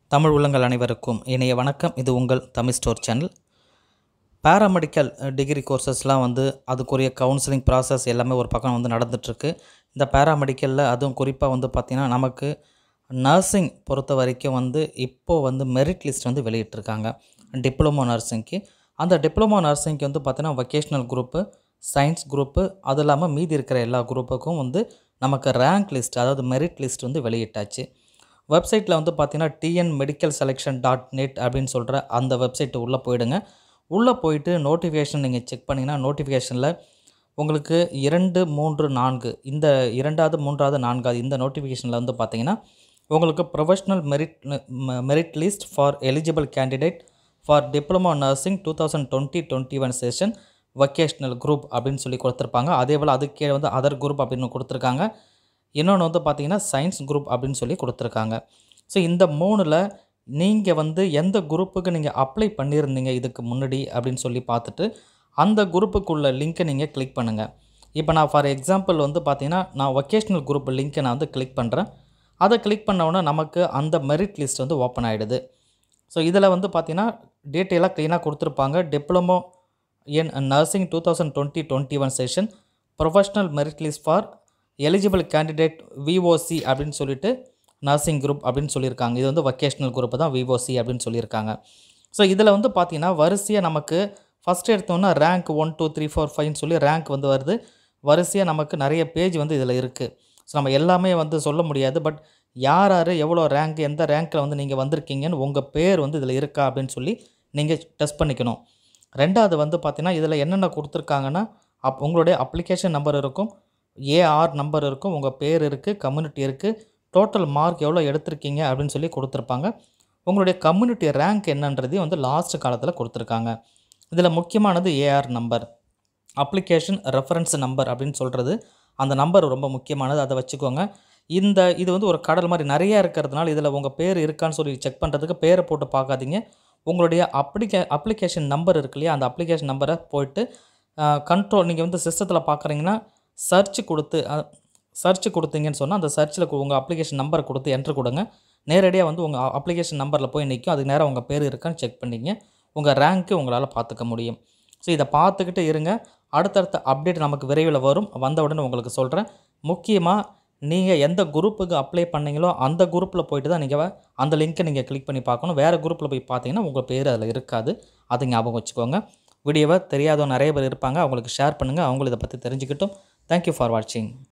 தமிழ் உள்ளங்கள் அனைவருக்கும் இணைய வணக்கம் இது உங்கள் தமிழ் ஸ்டோர் சேனல் பேராமெடிக்கல் டிகிரி கோர்சஸ்லாம் வந்து அதுக்குரிய கவுன்சிலிங் ப்ராசஸ் எல்லாமே ஒரு பக்கம் வந்து நடந்துகிட்ருக்கு இந்த பேராமெடிக்கலில் அதுவும் குறிப்பாக வந்து பார்த்திங்கன்னா நமக்கு நர்சிங் பொறுத்த வரைக்கும் வந்து இப்போது வந்து மெரிட் லிஸ்ட் வந்து வெளியிட்டிருக்காங்க டிப்ளமோ நர்சிங்க்கு அந்த டிப்ளமோ நர்சிங்க்கு வந்து பார்த்திங்கன்னா வொகேஷ்னல் குரூப்பு சயின்ஸ் குரூப்பு அது இல்லாமல் மீதி இருக்கிற எல்லா குரூப்புக்கும் வந்து நமக்கு ரேங்க் லிஸ்ட் அதாவது மெரிட் லிஸ்ட் வந்து வெளியிட்டாச்சு வெப்சைட்டில் வந்து பார்த்தீங்கன்னா TN medical selection dot net அப்படின்னு சொல்கிற அந்த வெப்சைட்டு உள்ளே போயிடுங்க உள்ளே போயிட்டு நோட்டிஃபிகேஷன் நீங்கள் செக் பண்ணிங்கன்னா நோட்டிஃபிகேஷனில் உங்களுக்கு இரண்டு மூன்று நான்கு இந்த இரண்டாவது மூன்றாவது நான்காவது இந்த நோட்டிஃபிகேஷனில் வந்து பார்த்தீங்கன்னா உங்களுக்கு professional merit merit list for eligible candidate for diploma nursing two thousand twenty twenty one session vocational group அப்படின்னு சொல்லி கொடுத்துருப்பாங்க அதே போல் அதுக்கு கீழே வந்து அதர் குரூப் அப்படின்னு கொடுத்துருக்காங்க இன்னொன்று வந்து பார்த்தீங்கன்னா சயின்ஸ் குரூப் அப்படின்னு சொல்லி கொடுத்துருக்காங்க ஸோ இந்த மூணில் நீங்கள் வந்து எந்த குரூப்புக்கு நீங்கள் அப்ளை பண்ணியிருந்தீங்க இதுக்கு முன்னாடி அப்படின்னு சொல்லி பார்த்துட்டு அந்த குரூப்புக்குள்ள லிங்க்கை நீங்கள் கிளிக் பண்ணுங்கள் இப்போ நான் ஃபார் எக்ஸாம்பிள் வந்து பார்த்தீங்கன்னா நான் வொக்கேஷ்னல் குரூப் லிங்க்கை நான் வந்து கிளிக் பண்ணுறேன் அதை கிளிக் பண்ண உடனே நமக்கு அந்த மெரிட் லிஸ்ட் வந்து ஓப்பன் ஆகிடுது ஸோ இதில் வந்து பார்த்தீங்கன்னா டீட்டெயிலாக க்ளீனாக கொடுத்துருப்பாங்க diploma in nursing two thousand twenty twenty one session professional merit list for eligible candidate VOC அப்படின்னு சொல்லிட்டு நர்சிங் குரூப் அப்படின்னு சொல்லியிருக்காங்க இது வந்து வொக்கேஷ்னல் குரூப் தான் விஓசி அப்படின்னு சொல்லியிருக்காங்க ஸோ இதில் வந்து பார்த்திங்கன்னா வரிசையாக நமக்கு ஃபஸ்ட் எடுத்தோன்னா rank one two three four ஃபைவ்னு சொல்லி ரேங்க் வந்து வருது வரிசையாக நமக்கு நிறைய பேஜ் வந்து இதில் இருக்குது ஸோ நம்ம எல்லாமே வந்து சொல்ல முடியாது பட் யார் யார் எவ்வளோ ரேங்க் எந்த ரேங்க்கில் வந்து நீங்கள் வந்திருக்கீங்கன்னு உங்கள் பேர் வந்து இதில் இருக்கா அப்படின்னு சொல்லி நீங்கள் டெஸ்ட் பண்ணிக்கணும் ரெண்டாவது வந்து பார்த்திங்கன்னா இதில் என்னென்ன கொடுத்துருக்காங்கன்னா அப் உங்களுடைய அப்ளிகேஷன் நம்பர் இருக்கும் ஏஆர் நம்பர் இருக்கும் உங்கள் பேர் இருக்குது கம்யூனிட்டி இருக்குது டோட்டல் மார்க் எவ்வளோ எடுத்திருக்கீங்க அப்படின்னு சொல்லி கொடுத்துருப்பாங்க உங்களுடைய கம்யூனிட்டி ரேங்க் என்னன்றதையும் வந்து லாஸ்ட் காலத்தில் கொடுத்துருக்காங்க இதில் முக்கியமானது AR number application reference number அப்படின்னு சொல்கிறது அந்த நம்பர் ரொம்ப முக்கியமானது அதை வச்சுக்கோங்க இந்த இது வந்து ஒரு கடல் மாதிரி நிறையா இருக்கிறதுனால இதில் உங்கள் பேர் இருக்கான்னு சொல்லி செக் பண்ணுறதுக்கு பேரை போட்டு பார்க்காதீங்க உங்களுடைய அப்ளிகே அப்ளிகேஷன் நம்பர் இருக்கு இல்லையா அந்த அப்ளிகேஷன் நம்பரை போயிட்டு கண்ட்ரோல் நீங்கள் வந்து சிஸ்டத்தில் பார்க்குறீங்கன்னா சர்ச் கொடுத்து சர்ச் கொடுத்தீங்கன்னு சொன்னால் அந்த சர்ச்சில் உங்கள் அப்ளிகேஷன் நம்பரை கொடுத்து என்ட்ரு கொடுங்க நேரடியாக வந்து உங்கள் அப்ளிகேஷன் நம்பரில் போய் நிற்கும் அதுக்கு நேரம் உங்கள் பேர் இருக்கான்னு செக் பண்ணிங்க உங்கள் ரேங்க்கு உங்களால் பார்த்துக்க முடியும் ஸோ இதை பார்த்துக்கிட்டு இருங்க அடுத்தடுத்த அப்டேட் நமக்கு விரைவில் வரும் வந்த உடனே உங்களுக்கு சொல்கிறேன் முக்கியமாக நீங்கள் எந்த குரூப்புக்கு அப்ளை பண்ணீங்களோ அந்த குரூப்பில் போயிட்டு தான் நீங்கள் அந்த லிங்க்கை நீங்கள் கிளிக் பண்ணி பார்க்கணும் வேறு குரூப்பில் போய் பார்த்தீங்கன்னா உங்கள் பேர் அதில் இருக்காது அதை ஞாபகம் வச்சுக்கோங்க வீடியோவை தெரியாதவங்க நிறைய பேர் இருப்பாங்க அவங்களுக்கு ஷேர் பண்ணுங்கள் அவங்களும் இதை பற்றி தெரிஞ்சுக்கிட்டும் தேங்க்யூ ஃபார் வாட்சிங்